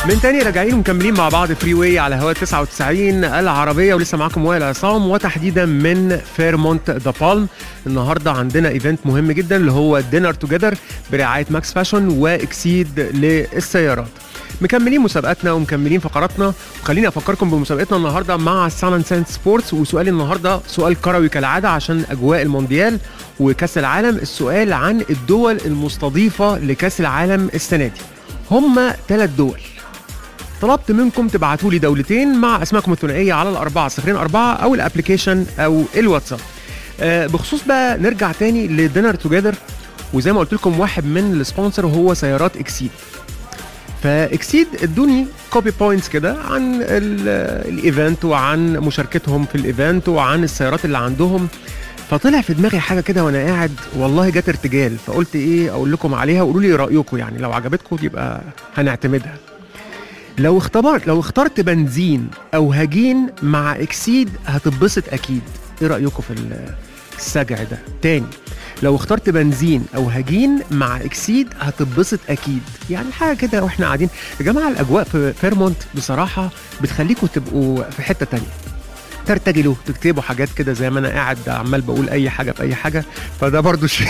من تاني راجعين ومكملين مع بعض فري واي على هواء 99 العربيه ولسه معاكم وائل عصام وتحديدا من فيرمونت ذا بالم النهارده عندنا ايفنت مهم جدا اللي هو دينر توجذر برعايه ماكس فاشون واكسيد للسيارات مكملين مسابقاتنا ومكملين فقراتنا وخليني افكركم بمسابقتنا النهارده مع سان اند ساند سبورتس وسؤال النهارده سؤال كروي كالعاده عشان اجواء المونديال وكاس العالم السؤال عن الدول المستضيفه لكاس العالم السنه دي هم ثلاث دول طلبت منكم تبعتوا لي دولتين مع اسمائكم الثنائيه على الأربعة صفرين أربعة أو الأبلكيشن أو الواتساب آه بخصوص بقى نرجع تاني لدينر توجذر وزي ما قلت لكم واحد من السبونسر هو سيارات اكسيد فاكسيد ادوني كوبي بوينتس كده عن ال- الايفنت وعن مشاركتهم في الايفنت وعن السيارات اللي عندهم فطلع في دماغي حاجه كده وانا قاعد والله جت ارتجال فقلت ايه اقول لكم عليها وقولوا لي إيه رايكم يعني لو عجبتكم يبقى هنعتمدها لو اختبرت لو اخترت بنزين او هجين مع اكسيد هتتبسط اكيد ايه رايكم في ال- السجع ده تاني لو اخترت بنزين او هجين مع اكسيد هتتبسط اكيد يعني حاجه كده واحنا قاعدين يا جماعه الاجواء في فيرمونت بصراحه بتخليكم تبقوا في حته تانية ترتجلوا تكتبوا حاجات كده زي ما انا قاعد عمال بقول اي حاجه في اي حاجه فده برضو شيء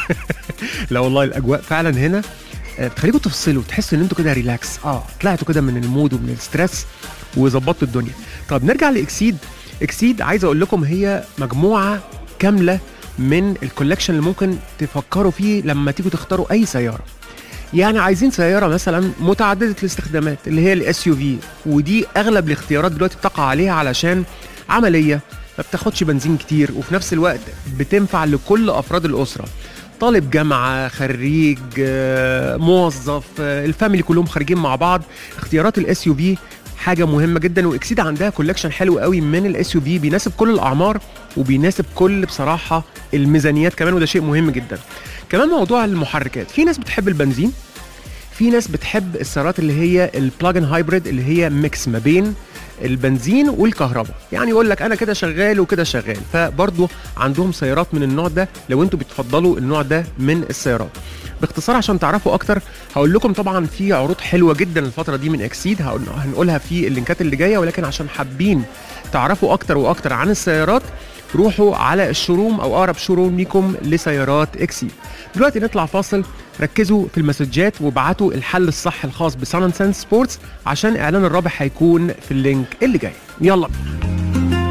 لا والله الاجواء فعلا هنا آه، بتخليكم تفصلوا تحسوا ان انتوا كده ريلاكس اه طلعتوا كده من المود ومن الستريس وظبطتوا الدنيا طب نرجع لاكسيد اكسيد عايز اقول لكم هي مجموعه كامله من الكولكشن اللي ممكن تفكروا فيه لما تيجوا تختاروا اي سياره يعني عايزين سياره مثلا متعدده الاستخدامات اللي هي الاس يو في ودي اغلب الاختيارات دلوقتي بتقع عليها علشان عمليه ما بتاخدش بنزين كتير وفي نفس الوقت بتنفع لكل افراد الاسره طالب جامعه خريج آه، موظف آه، الفاميلي كلهم خارجين مع بعض اختيارات الاس يو في حاجه مهمه جدا واكسيد عندها كولكشن حلو قوي من الاس يو في بيناسب كل الاعمار وبيناسب كل بصراحه الميزانيات كمان وده شيء مهم جدا كمان موضوع المحركات في ناس بتحب البنزين في ناس بتحب السيارات اللي هي البلاجن هايبريد اللي هي ميكس ما بين البنزين والكهرباء يعني يقول لك انا كده شغال وكده شغال فبرضه عندهم سيارات من النوع ده لو انتوا بتفضلوا النوع ده من السيارات باختصار عشان تعرفوا اكتر هقول لكم طبعا في عروض حلوه جدا الفتره دي من اكسيد هقول- هنقولها في اللينكات اللي جايه ولكن عشان حابين تعرفوا اكتر واكتر عن السيارات روحوا على الشوروم او اقرب شوروم ليكم لسيارات اكسيد دلوقتي نطلع فاصل ركزوا في المسجات وابعتوا الحل الصح الخاص بسان سان سبورتس عشان اعلان الرابح هيكون في اللينك اللي جاي يلا